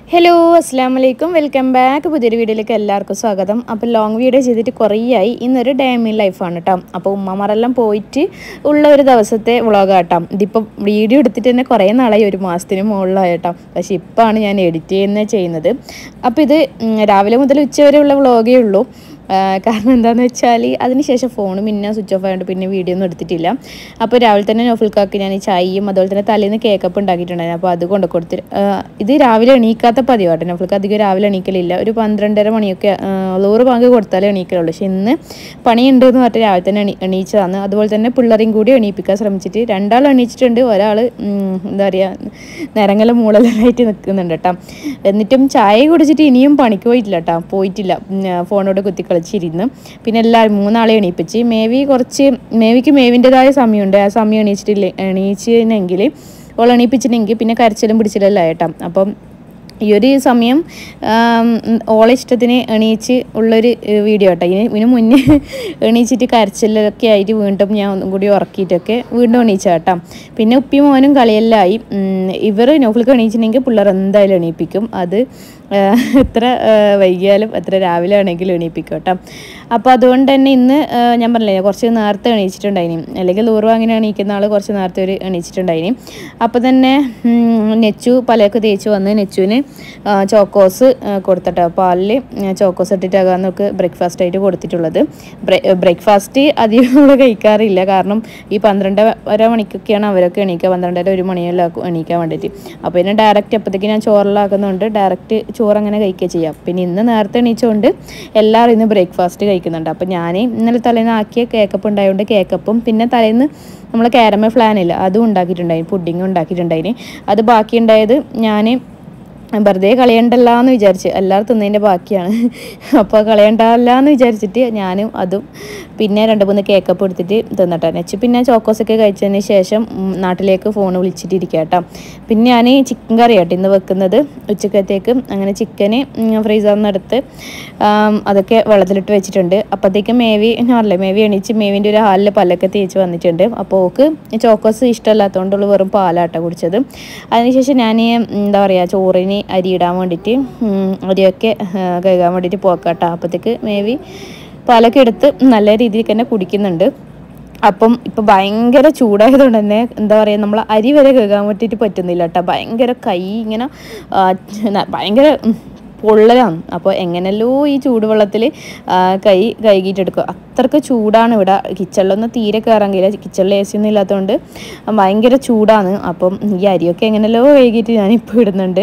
hello അസ്സാം വലൈക്കും welcome back പുതിയൊരു വീഡിയോയിലേക്ക് എല്ലാവർക്കും സ്വാഗതം അപ്പോൾ ലോങ് വീഡിയോ ചെയ്തിട്ട് കുറേയായി ഇന്നൊരു ഡാമിൻ ലൈഫാണ് കേട്ടോ അപ്പോൾ ഉമ്മമാരെല്ലാം പോയിട്ട് ഉള്ള ഒരു ദിവസത്തെ വ്ളോഗ് കേട്ടോ ഇതിപ്പോൾ വീഡിയോ എടുത്തിട്ട് തന്നെ കുറേ നാളായി ഒരു മാസത്തിന് മുകളിലായി കേട്ടോ പക്ഷേ ഇപ്പോഴാണ് ഞാൻ എഡിറ്റ് ചെയ്യുന്നത് ചെയ്യുന്നത് അപ്പോൾ ഇത് ഉം, രാവിലെ മുതൽ ഉച്ച വരെയുള്ള വ്ളോഗേ ഉള്ളൂ ആ, കാരണം എന്താണെന്ന് വെച്ചാൽ അതിനുശേഷം ഫോൺ പിന്നെ സ്വിച്ച് ഓഫ് ആയതുകൊണ്ട് പിന്നെ വീഡിയോ ഒന്നും എടുത്തിട്ടില്ല അപ്പോൾ രാവിലെ തന്നെ നോഫിൽക്കാക്ക് ഞാൻ ഈ ചായയും അതുപോലെ തന്നെ തലേന്ന് കേക്കപ്പ് ഉണ്ടാക്കിയിട്ടുണ്ടായിരുന്നു അപ്പോൾ അത് കൊണ്ട് കൊടുത്ത് ആ, ഇത് രാവിലെ എണീക്കാത്ത പതിവാട്ടെ നോഫിൽക്ക് അധികം രാവിലെ എണീക്കലില്ല ഒരു പന്ത്രണ്ടര മണിയൊക്കെ ലോറ് ബാങ്ക് കൊടുത്താലേ എണീക്കലുള്ളൂ പക്ഷെ ഇന്ന് പണിയുണ്ട് എന്ന് പറഞ്ഞിട്ട് രാവിലെ തന്നെ എണീ എണീച്ചതാണ് അതുപോലെ തന്നെ പിള്ളേരെയും കൂടി എണീപ്പിക്കാൻ ശ്രമിച്ചിട്ട് രണ്ടാൾ എണീച്ചിട്ടുണ്ട് ഒരാൾ എന്താ പറയുക നിരങ്ങല മൂളലായിട്ട് നിൽക്കുന്നുണ്ട് കേട്ടോ എന്നിട്ടും ചായ കുടിച്ചിട്ട് ഇനിയും പണിക്ക് പോയിട്ടില്ല കേട്ടോ പോയിട്ടില്ല ഉം, ആ, ഫോണോട് കുത്തി കളിച്ചിരുന്ന് പിന്നെ എല്ലാവരും മൂന്നാളെ എണീപ്പിച്ച് മേവി കുറച്ച് മേവിക്ക് മേവിൻ്റെതായ സമയമുണ്ട് ആ സമയം എണീച്ചിട്ടില്ല എണീച്ചിനെങ്കിൽ ഓൾ എണീപ്പിച്ചിട്ടുണ്ടെങ്കിൽ പിന്നെ കരച്ചിലും പിടിച്ചിലല്ല കേട്ടോ അപ്പം ഈ ഒരു സമയം ആം, ഓളെ ഇഷ്ടത്തിന് എണീച്ച് ഉള്ളൊരു ഏഹ്, വീഡിയോ കേട്ടോ ഇനി ഇതിന് മുന്നേ എണീച്ചിട്ട് കരച്ചിലൊക്കെ ആയിട്ട് വീണ്ടും ഞാൻ ഒന്നും കൂടി ഉറക്കിയിട്ടൊക്കെ വീണ്ടും എണീച്ച കേട്ടോ പിന്നെ ഉപ്പി മോനും കളിയെല്ലാമായി ഇവർ നോഫിൾക്ക് എണീച്ചിട്ടുണ്ടെങ്കിൽ പിള്ളേർ എന്തായാലും എണീപ്പിക്കും അത് ഏഹ്, എത്ര ഏഹ്, വൈകിയാലും എത്ര രാവിലെ ആണെങ്കിലും എണീപ്പിക്കും കേട്ടോ അപ്പോൾ അതുകൊണ്ട് തന്നെ ഇന്ന് ഏഹ്, ഞാൻ പറഞ്ഞില്ലേ കുറച്ച് നേരത്തെ എണീച്ചിട്ടുണ്ടായിനി അല്ലെങ്കിൽ ലൂറ് അങ്ങനെ എണീക്കുന്ന ആൾ കുറച്ച് നേരത്തെ ഒരു എണീച്ചിട്ടുണ്ടായിനി അപ്പോൾ തന്നെ ഉം, നെച്ചു പലയൊക്കെ തേച്ച് വന്ന് നെച്ചുവിന് ആ, ചോക്കോസ് ആ, കൊടുത്തിട്ട് പാലിൽ ചോക്കോസ് ഇട്ടിട്ടാകാൻ നമുക്ക് ബ്രേക്ക്ഫാസ്റ്റ് ആയിട്ട് കൊടുത്തിട്ടുള്ളത് ബ്രേക്ക്ഫാസ്റ്റ് അധികം നമ്മൾ കഴിക്കാറില്ല കാരണം ഈ പന്ത്രണ്ട് വര മണിക്കൊക്കെയാണ് അവരൊക്കെ എണീക്കുക പന്ത്രണ്ടര ഒരു മണിയെല്ലാം ആക്കും എണീക്കാൻ വേണ്ടിയിട്ട് അപ്പോൾ പിന്നെ ഡയറക്റ്റ് അപ്പോഴത്തേക്ക് ഞാൻ ചോറിലാക്കുന്നുണ്ട് ഡയറക്റ്റ് ചോറ് അങ്ങനെ കഴിക്കുക ചെയ്യാം പിന്നെ ഇന്ന് നേരത്തെ എണീച്ചുകൊണ്ട് എല്ലാവരും ഇന്ന് ബ്രേക്ക്ഫാസ്റ്റ് കഴിക്കുന്നുണ്ട് അപ്പോൾ ഞാൻ ഇന്നലെ തലേന്ന് ആക്കിയ കേക്കപ്പ് ഉണ്ടായതുകൊണ്ട് കേക്കപ്പും പിന്നെ തലേന്ന് നമ്മൾ കാരമ ഫ്ലാനില്ല അതും ഉണ്ടാക്കിയിട്ടുണ്ടായി പുഡിങ്ങും ഉണ്ടാക്കിയിട്ടുണ്ടായിന് അത് ബാക്കിയുണ്ടായത് ഞാൻ വെറുതെ കളയണ്ടല്ല എന്ന് വിചാരിച്ച് എല്ലാവരും തിന്നതിൻ്റെ ബാക്കിയാണ് അപ്പോൾ കളയണ്ടല്ല എന്ന് വിചാരിച്ചിട്ട് ഞാനും അതും പിന്നെ രണ്ട് മൂന്ന് കേക്കപ്പ് എടുത്തിട്ട് തിന്നട്ടെ വെച്ച് പിന്നെ ചോക്കോസൊക്കെ കഴിച്ചതിന് ശേഷം ഉം, നാട്ടിലേക്ക് ഫോൺ വിളിച്ചിട്ടിരിക്കുക കേട്ടോ പിന്നെ ഞാൻ ചിക്കൻ കറി കേട്ടോ ഇന്ന് വെക്കുന്നത് ഉച്ചക്കത്തേക്ക് അങ്ങനെ ചിക്കന് ഫ്രീസറിൽ നിന്ന് എടുത്ത് ആം, അതൊക്കെ വെള്ളത്തിലിട്ട് വെച്ചിട്ടുണ്ട് അപ്പോഴത്തേക്കും മേവി ഞാൻ പറഞ്ഞില്ലേ മേവി എണീച്ച് മേവിൻ്റെ ഒരു ഹാലിൽ പല്ലൊക്കെ തേച്ച് വന്നിട്ടുണ്ട് അപ്പോൾ ഓക്ക് ചോക്കോസ് ഇഷ്ടമല്ലാത്തതുകൊണ്ടുള്ള വെറും പാലാട്ടോ കുടിച്ചത് അതിനുശേഷം ഞാൻ എന്താ പറയുക ചോറിന് അരി ഇടാൻ വേണ്ടിയിട്ട് ഉം, അരിയൊക്കെ ആ, കഴുകാൻ വേണ്ടിയിട്ട് പോക്കാട്ടോ അപ്പോഴത്തേക്ക് മേവി പാലൊക്കെ എടുത്ത് നല്ല രീതിയിൽ തന്നെ കുടിക്കുന്നുണ്ട് അപ്പം ഇപ്പം ഭയങ്കര ചൂടായതുകൊണ്ട് തന്നെ എന്താ പറയുക നമ്മൾ അരി വരെ കഴുകാൻ വേണ്ടിയിട്ട് പറ്റുന്നില്ല കേട്ടോ ഭയങ്കര കൈ ഇങ്ങനെ ആ, ന- ഭയങ്കര ഉം, പൊള്ളലാണ് അപ്പോൾ എങ്ങനെയല്ലോ ഈ ചൂടുവെള്ളത്തിൽ കൈ കഴുകിയിട്ടെടുക്കും അത്രക്ക് ചൂടാണ് ഇവിടെ കിച്ചണിലൊന്നും തീരെ കയറാൻ കഴിയില്ല കിച്ചണിൽ എ സി ഒന്നും ഇല്ലാത്തതുകൊണ്ട് ഭയങ്കര ചൂടാണ് അപ്പം ഈ അരിയൊക്കെ എങ്ങനെയല്ലോ കഴുകിയിട്ട് ഞാനിപ്പോൾ ഇടുന്നുണ്ട്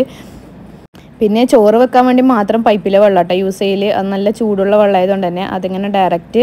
പിന്നെ ചോറ് വെക്കാൻ വേണ്ടി മാത്രം പൈപ്പിലെ വെള്ളം കേട്ടോ യൂസ് ചെയ്യൽ അത് നല്ല ചൂടുള്ള വെള്ളമായതുകൊണ്ട് തന്നെ അതിങ്ങനെ ഡയറക്റ്റ്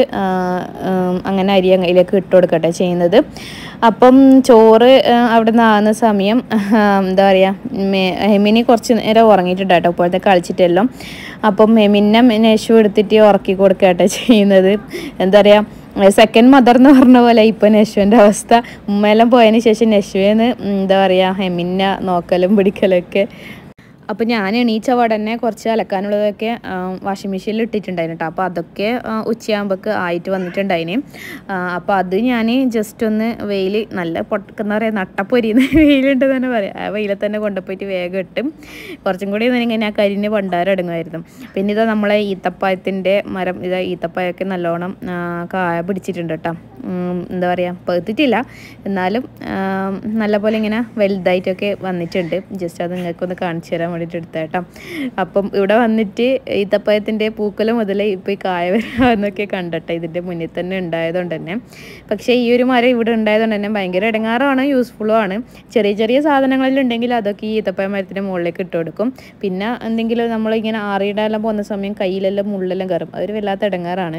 അങ്ങനെ അരി അതിലേക്ക് ഇട്ട് കൊടുക്കട്ടെ ചെയ്യുന്നത് അപ്പം ചോറ് ആ, അവിടെ നിന്ന് ആകുന്ന സമയം ആ, എന്താ പറയുക ഹെമിനി കുറച്ച് നേരം ഉറങ്ങിയിട്ടുണ്ട് കേട്ടോ ഇപ്പോഴത്തെ കളിച്ചിട്ടെല്ലാം അപ്പം ഹെമിനെ നെശു എടുത്തിട്ട് ഉറക്കി കൊടുക്കട്ടെ ചെയ്യുന്നത് എന്താ പറയുക സെക്കൻഡ് മദർ എന്ന് പറഞ്ഞ പോലെ ഇപ്പം നെശുവിൻ്റെ അവസ്ഥ ഉമ്മയെല്ലാം പോയതിന് ശേഷം നെശുവേന്ന് എന്താ പറയുക ഹെമിനെ നോക്കലും പിടിക്കലൊക്കെ അപ്പോൾ ഞാൻ എണീച്ച ഉടനെ കുറച്ച് അലക്കാനുള്ളതൊക്കെ വാഷിംഗ് മെഷീനിൽ ഇട്ടിട്ടുണ്ടായിരുന്നു കേട്ടോ അപ്പോൾ അതൊക്കെ ആ, ഉച്ചയാകുമ്പോൾക്ക് ആയിട്ട് വന്നിട്ടുണ്ടായിന് അപ്പോൾ അത് ഞാൻ ജസ്റ്റ് ഒന്ന് വെയിൽ നല്ല പൊട്ട എന്താ പറയുക നട്ടപ്പൊരിയുന്ന വെയിലുണ്ട് തന്നെ പറയാം ആ വെയിലെ തന്നെ കൊണ്ടുപോയിട്ട് വേഗം ഇട്ടും കുറച്ചും കൂടി ഇങ്ങനെ ആ കരിഞ്ഞ് പണ്ടാരം ഇടങ്ങുമായിരുന്നു പിന്നെ ഇതാ നമ്മളെ ഈത്തപ്പായത്തിൻ്റെ മരം ഇതാ ഈത്തപ്പായൊക്കെ നല്ലോണം ആ, കായ പിടിച്ചിട്ടുണ്ട് കേട്ടോ ഉം, എന്താ പറയുക പഴുത്തിട്ടില്ല എന്നാലും ആം, നല്ലപോലെ ഇങ്ങനെ വലുതായിട്ടൊക്കെ വന്നിട്ടുണ്ട് ജസ്റ്റ് അത് നിങ്ങൾക്കൊന്ന് കാണിച്ചു തരാൻ വേണ്ടിയിട്ട് എടുത്ത കേട്ടോ അപ്പം ഇവിടെ വന്നിട്ട് ഈത്തപ്പഴത്തിൻ്റെ പൂക്കല മുതൽ ഇപ്പോൾ ഈ കായ വരാന്നൊക്കെ കണ്ടട്ടെ ഇതിൻ്റെ മുന്നിൽ തന്നെ ഉണ്ടായതുകൊണ്ട് തന്നെ പക്ഷേ ഈ ഒരു മരം ഇവിടെ ഉണ്ടായതുകൊണ്ട് തന്നെ ഭയങ്കര ഇടങ്ങാറാണ് യൂസ്ഫുള്ളും ആണ് ചെറിയ ചെറിയ സാധനങ്ങളിലുണ്ടെങ്കിൽ അതൊക്കെ ഈ ഈത്തപ്പഴ മരത്തിൻ്റെ മുകളിലേക്ക് ഇട്ട് കൊടുക്കും പിന്നെ എന്തെങ്കിലും നമ്മളിങ്ങനെ ആറിയിടാനെല്ലാം പോകുന്ന സമയം കയ്യിലെല്ലാം മുള്ളെല്ലാം കയറും അതൊരു വല്ലാത്ത ഇടങ്ങാറാണ്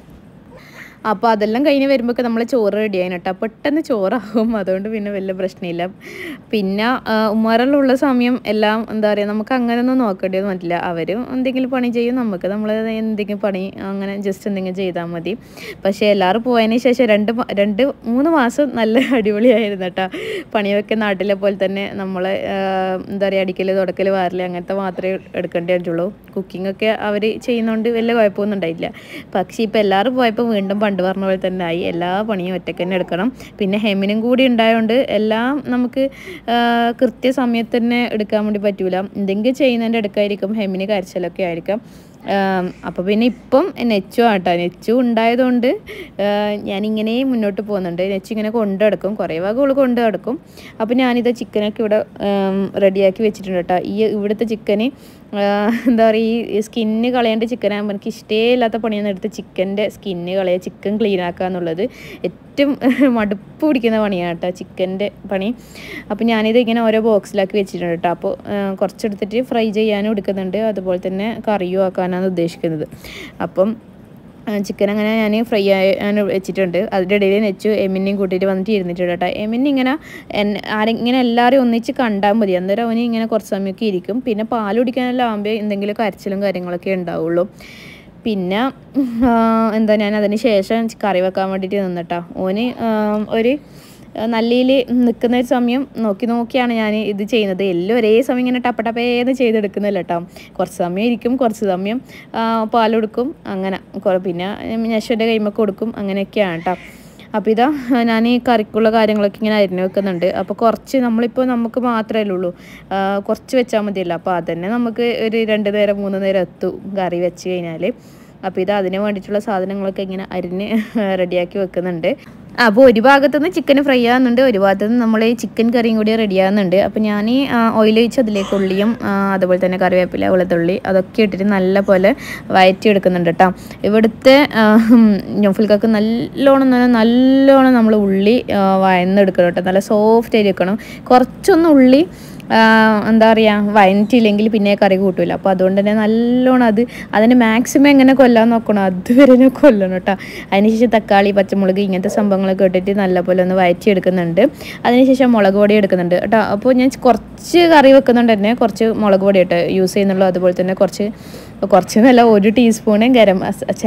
അപ്പോൾ അതെല്ലാം കഴിഞ്ഞ് വരുമ്പോൾ നമ്മൾ ചോറ് റെഡി ആയിന് കേട്ടോ പെട്ടെന്ന് ചോറാകും അതുകൊണ്ട് പിന്നെ വലിയ പ്രശ്നമില്ല പിന്നെ ആ, ഉമ്മാരെല്ലാം ഉള്ള സമയം എല്ലാം എന്താ പറയുക നമുക്ക് അങ്ങനെയൊന്നും നോക്കേണ്ടിയൊന്നും പറ്റില്ല അവരും എന്തെങ്കിലും പണി ചെയ്യും നമുക്ക് നമ്മൾ എന്തെങ്കിലും പണി അങ്ങനെ ജസ്റ്റ് എന്തെങ്കിലും ചെയ്താൽ മതി പക്ഷേ എല്ലാവരും പോയതിന് ശേഷം രണ്ട് മ- രണ്ട് മൂന്ന് മാസം നല്ല അടിപൊളിയായിരുന്നു കേട്ടോ പണിയൊക്കെ നാട്ടിലെ പോലെ തന്നെ നമ്മൾ എന്താ പറയുക അടിക്കൽ തുടക്കൽ വാരൽ അങ്ങനത്തെ മാത്രമേ എടുക്കേണ്ടി പറ്റുള്ളൂ കുക്കിംഗ് ഒക്കെ അവർ ചെയ്യുന്നതുകൊണ്ട് വലിയ കുഴപ്പമൊന്നും ഉണ്ടായില്ല പക്ഷേ ഇപ്പോൾ എല്ലാവരും പോയപ്പോൾ വീണ്ടും പണ്ട് പണ്ട് പറഞ്ഞ പോലെ തന്നെ ആയി എല്ലാ പണിയും ഒറ്റയ്ക്ക് തന്നെ എടുക്കണം പിന്നെ ഹെമിനും കൂടി ഉണ്ടായതുകൊണ്ട് എല്ലാം നമുക്ക് ആ, കൃത്യസമയത്ത് തന്നെ എടുക്കാൻ വേണ്ടി പറ്റൂല എന്തെങ്കിലും ചെയ്യുന്നതിൻ്റെ ഇടയ്ക്കായിരിക്കും ഹെമിന് കരച്ചിലൊക്കെ ആയിരിക്കും അപ്പോൾ പിന്നെ ഇപ്പം നെച്ചു ആട്ടോ നെച്ചു ഉണ്ടായതുകൊണ്ട് ആ, ഞാനിങ്ങനെ മുന്നോട്ട് പോകുന്നുണ്ട് നെച്ചു ഇങ്ങനെ കൊണ്ടു നടക്കും കുറേ ഭാഗങ്ങൾ കൊണ്ടു നടക്കും അപ്പോൾ ഞാനിത് ചിക്കനൊക്കെ ഇവിടെ റെഡിയാക്കി വെച്ചിട്ടുണ്ട് കേട്ടോ ഈ ഇവിടുത്തെ ചിക്കന് എന്താ പറയുക ഈ സ്കിന്ന് കളയേണ്ട ചിക്കനാകുമ്പോൾ എനിക്ക് ഇഷ്ടേ ഇല്ലാത്ത പണിയൊന്നും എടുത്ത് ചിക്കൻ്റെ സ്കിന്ന് കളയുക ചിക്കൻ ക്ലീൻ ആക്കുക എന്നുള്ളത് ഏറ്റവും മടുപ്പ് പിടിക്കുന്ന പണിയാണ് കേട്ടോ ചിക്കൻ്റെ പണി അപ്പോൾ ഞാനിത് ഇങ്ങനെ ഓരോ ബോക്സിലാക്കി വെച്ചിട്ടുണ്ട് കേട്ടോ അപ്പോൾ കുറച്ചെടുത്തിട്ട് ഫ്രൈ ചെയ്യാനും എടുക്കുന്നുണ്ട് അതുപോലെ തന്നെ കറിയും ആക്കാനാണ് ഉദ്ദേശിക്കുന്നത് അപ്പം ചിക്കൻ അങ്ങനെ ഞാൻ ഫ്രൈ ആയി വെച്ചിട്ടുണ്ട് അതിൻ്റെ ഇടയിൽ നെച്ചു എമിനെയും കൂട്ടിയിട്ട് വന്നിട്ട് ഇരുന്നിട്ടുണ്ട് കേട്ടോ എമിന് ഇങ്ങനെ എൻ- ആരെ ഇങ്ങനെ എല്ലാവരും ഒന്നിച്ച് കണ്ടാൽ മതി അന്നേരം അവന് ഇങ്ങനെ കുറച്ച് സമയമൊക്കെ ഇരിക്കും പിന്നെ പാൽ കുടിക്കാനെല്ലാം ആകുമ്പോൾ എന്തെങ്കിലും കരച്ചിലും കാര്യങ്ങളൊക്കെ ഉണ്ടാവുള്ളൂ പിന്നെ ആ, എന്താ ഞാൻ അതിന് ശേഷം കറി വെക്കാൻ വേണ്ടിയിട്ട് നിന്നിട്ടാ ഓന് ആ, ഒരു നല്ലയിൽ നിൽക്കുന്ന ഒരു സമയം നോക്കി നോക്കിയാണ് ഞാൻ ഇത് ചെയ്യുന്നത് എല്ലാം ഒരേ സമയം ഇങ്ങനെ ടപ്പ ടപ്പേന്ന് ചെയ്തെടുക്കുന്നില്ല കേട്ടോ കുറച്ച് സമയം ഇരിക്കും കുറച്ച് സമയം ആ, പാൽ കൊടുക്കും അങ്ങനെ കൊ- പിന്നെ ഞശുവിൻ്റെ കൈമൊക്കെ കൊടുക്കും അങ്ങനെയൊക്കെയാണ് കേട്ടോ അപ്പോൾ ഇതാ ഞാൻ ഈ കറിക്കുള്ള കാര്യങ്ങളൊക്കെ ഇങ്ങനെ അരിഞ്ഞു വെക്കുന്നുണ്ട് അപ്പോൾ കുറച്ച് നമ്മളിപ്പോൾ നമുക്ക് മാത്രമല്ലേ ഉള്ളൂ ആ, കുറച്ച് വെച്ചാൽ മതിയല്ലോ അപ്പോൾ അതന്നെ നമുക്ക് ഒരു രണ്ട് നേരം മൂന്ന് നേരം എത്തും കറി വെച്ച് കഴിഞ്ഞാൽ അപ്പോൾ ഇത് അതിന് വേണ്ടിയിട്ടുള്ള സാധനങ്ങളൊക്കെ ഇങ്ങനെ അരിഞ്ഞ് റെഡിയാക്കി വെക്കുന്നുണ്ട് അപ്പോൾ ഒരു ഭാഗത്തുനിന്ന് ചിക്കൻ ഫ്രൈ ആകുന്നുണ്ട് ഒരു ഭാഗത്തുനിന്ന് നമ്മൾ ഈ ചിക്കൻ കറിയും കൂടി റെഡി ആകുന്നുണ്ട് അപ്പോൾ ഞാൻ ഓയിൽ ഒഴിച്ച് അതിലേക്ക് ഉള്ളിയും ആ, അതുപോലെ തന്നെ കറിവേപ്പില വെളുത്തുള്ളി അതൊക്കെ ഇട്ടിട്ട് നല്ല പോലെ വയറ്റി എടുക്കുന്നുണ്ട് കേട്ടോ ഇവിടുത്തെ ഞൊഫിൽക്കൊക്കെ നല്ലോണം എന്ന് പറഞ്ഞാൽ നല്ലോണം നമ്മൾ ഉള്ളി ആ, വയന്നെടുക്കണം കേട്ടോ നല്ല സോഫ്റ്റ് ആയി വെക്കണം കുറച്ചൊന്ന് ഉള്ളി ആ, എന്താ പറയുക വയറ്റില്ലെങ്കിൽ പിന്നെ കറി കൂട്ടൂല അപ്പോൾ അതുകൊണ്ട് തന്നെ നല്ലോണം അത് അതിന് മാക്സിമം എങ്ങനെ കൊല്ലാൻ നോക്കണം അതുവരെ ഞാൻ കൊല്ലണം കേട്ടോ അതിനുശേഷം തക്കാളി പച്ചമുളക് ഇങ്ങനത്തെ സംഭവങ്ങളൊക്കെ ഇട്ടിട്ട് നല്ലപോലെ ഒന്ന് വയറ്റി എടുക്കുന്നുണ്ട് അതിനുശേഷം മുളക് പൊടി എടുക്കുന്നുണ്ട് കേട്ടോ അപ്പോൾ ഞാൻ കുറച്ച് കറി വെക്കുന്നുണ്ട് തന്നെ കുറച്ച് മുളക് പൊടി കേട്ടോ യൂസ് ചെയ്യുന്നുള്ളൂ അതുപോലെ തന്നെ കുറച്ച് കുറച്ച് നല്ല ഒരു ടീസ്പൂണ് ഗരം മസ ഛെ,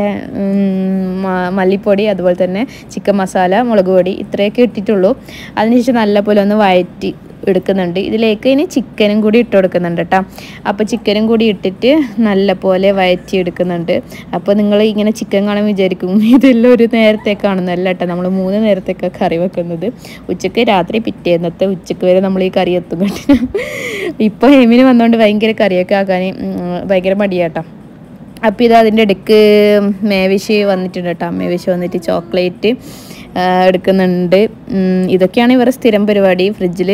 ഉം, മ- മല്ലിപ്പൊടി അതുപോലെ തന്നെ ചിക്കൻ മസാല മുളക് പൊടി ഇത്രയൊക്കെ ഇട്ടിട്ടുള്ളൂ അതിനുശേഷം നല്ലപോലെ ഒന്ന് വഴറ്റി എടുക്കുന്നുണ്ട് ഇതിലേക്ക് ഇനി ചിക്കനും കൂടി ഇട്ട് കൊടുക്കുന്നുണ്ട് കേട്ടോ അപ്പോൾ ചിക്കനും കൂടി ഇട്ടിട്ട് നല്ലപോലെ വഴറ്റി എടുക്കുന്നുണ്ട് അപ്പോൾ നിങ്ങൾ ഇങ്ങനെ ചിക്കൻ കാണാൻ വിചാരിക്കും ഇതെല്ലാം ഒരു നേരത്തേക്കാണെന്നല്ല കേട്ടോ നമ്മൾ മൂന്ന് നേരത്തേക്കാണ് കറി വെക്കുന്നത് ഉച്ചക്ക് രാത്രി പിറ്റേന്നത്തെ ഉച്ചക്ക് വരെ നമ്മൾ ഈ കറി എത്തും കേട്ടോ ഇപ്പോൾ ഹെമിന് വന്നുകൊണ്ട് ഭയങ്കര കറിയൊക്കെ ആക്കാൻ ഉം, ഭയങ്കര മടിയാട്ടോ അപ്പോൾ ഇത് അതിൻ്റെ ഇടയ്ക്ക് മേവിഷ് വന്നിട്ടുണ്ട് കേട്ടോ മേവിഷ് വന്നിട്ട് ചോക്ലേറ്റ് ആ, എടുക്കുന്നുണ്ട് ഉം, ഇതൊക്കെയാണ് ഇവരുടെ സ്ഥിരം പരിപാടി ഫ്രിഡ്ജിൽ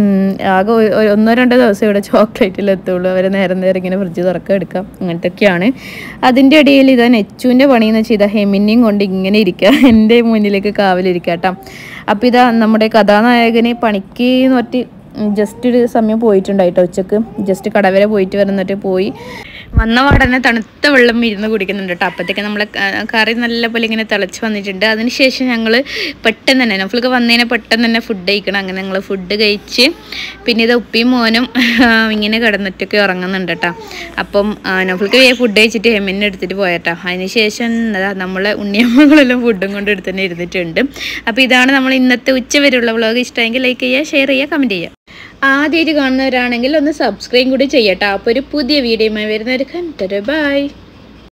ആകെ ഒ- ഒ- ഒന്നോ രണ്ടോ ദിവസം ഇവിടെ ചോക്ലേറ്റിൽ എത്തുള്ളൂ അവർ നേരം നേരം ഇങ്ങനെ ഫ്രിഡ്ജ് തുറക്കുക എടുക്കാം അങ്ങനത്തെയൊക്കെയാണ് അതിൻ്റെ ഇടയിൽ ഇതാ നെച്ചുവിൻ്റെ പണിയെന്ന് വെച്ചാൽ ഇതാ ഹെമിനെയും കൊണ്ട് ഇങ്ങനെ ഇരിക്കുക എൻ്റെ മുന്നിലേക്ക് കാവലിരിക്കുക കേട്ടോ അപ്പോൾ ഇതാ നമ്മുടെ കഥാനായകന് പണിക്ക് എന്ന് പറഞ്ഞിട്ട് ജസ്റ്റ് ഒരു സമയം പോയിട്ടുണ്ടായിട്ടോ ഉച്ചക്ക് ജസ്റ്റ് കടവരെ പോയിട്ട് വരുന്നിട്ട് പോയി വന്ന പാടന്നെ തണുത്ത വെള്ളം ഇരുന്ന് കുടിക്കുന്നുണ്ട് കേട്ടോ അപ്പോഴത്തേക്ക് നമ്മൾ കറി നല്ലപോലെ ഇങ്ങനെ തിളച്ച് വന്നിട്ടുണ്ട് അതിനുശേഷം ഞങ്ങൾ പെട്ടെന്ന് തന്നെ നഫ്ലൊക്കെ വന്നതിനെ പെട്ടെന്ന് തന്നെ ഫുഡ് കഴിക്കണം അങ്ങനെ ഞങ്ങൾ ഫുഡ് കഴിച്ച് പിന്നെ ഇത് ഉപ്പിയും മോനും ആ, ഇങ്ങനെ കിടന്നിട്ടൊക്കെ ഉറങ്ങുന്നുണ്ട് കേട്ടോ അപ്പം നഫ്ലക്ക് ഫുഡ് കഴിച്ചിട്ട് ഹെമിനെ എടുത്തിട്ട് പോയട്ടോ അതിനുശേഷം എന്താ നമ്മളെ ഉണ്ണിയമ്മകളെല്ലാം ഫുഡും കൊണ്ട് എടുത്ത് തന്നെ ഇരുന്നിട്ടുണ്ട് അപ്പോൾ ഇതാണ് നമ്മൾ ഇന്നത്തെ ഉച്ച വരെയുള്ള വ്ളോഗ് ഇഷ്ടമെങ്കിൽ ലൈക്ക് ചെയ്യുക ഷെയർ ചെയ്യുക കമൻറ്റ് ചെയ്യുക ആദ്യമായിട്ട് കാണുന്നവരാണെങ്കിൽ ഒന്ന് സബ്സ്ക്രൈബ് കൂടി ചെയ്യട്ടോ അപ്പോൾ ഒരു പുതിയ വീഡിയോയുമായി വരുന്നവർ കണ്ടിട്ട് ബൈ